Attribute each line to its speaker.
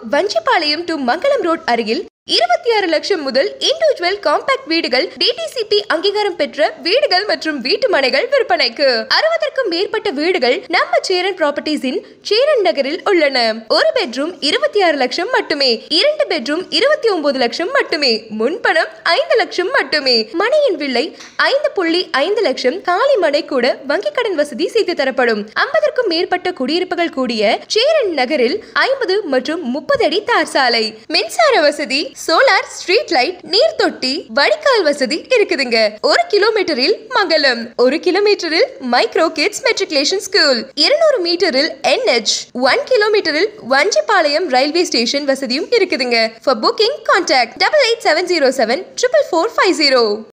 Speaker 1: Vanjipalayam to Mangalam road அருகில் இருபத்தி ஆறு லட்சம் முதல் இண்டிவிஜுவல் காம்பாக்ட் வீடுகள் டிடிசிபி அங்கீகாரம் பெற்ற வீடுகள் மற்றும் வீட்டு மனைகள் விற்பனைக்கு அறுபதற்கும் மேற்பட்ட வீடுகள் நம்ம சேரன் ப்ராப்பர்ட்டிஸின் சேரன் நகரில் உள்ளன ஒரு பெட்ரூம் இருபத்தி ஆறு லட்சம் மட்டுமே இரண்டு பெட்ரூம் இருபத்தி ஒன்பது லட்சம் மட்டுமே முன்பணம் ஐந்து லட்சம் மட்டுமே மனையின் விலை ஐந்து புள்ளி ஐந்து லட்சம் காலி மனை கூட வங்கிக் கடன் வசதி செய்து தரப்படும் ஐம்பதற்கும் மேற்பட்ட குடியிருப்புகள் கூடிய சேரன் நகரில் ஐம்பது மற்றும் முப்பது அடி தார் சாலை மின்சார வசதி சோலார் ஸ்ட்ரீட் லைட் நீர் தொட்டி வடிகால் வசதி இருக்குதுங்க ஒரு கிலோமீட்டரில் மங்கலம் ஒரு கிலோமீட்டரில் மைக்ரோ கிட்ஸ் மெட்ரிகுலேஷன் ஸ்கூல் இருநூறு மீட்டரில் என்ஹெச் ஒன் கிலோமீட்டரில் வஞ்சிப்பாளையம் ரயில்வே ஸ்டேஷன் வசதியும் இருக்குதுங்க for booking contact double eight seven zero seven triple four five zero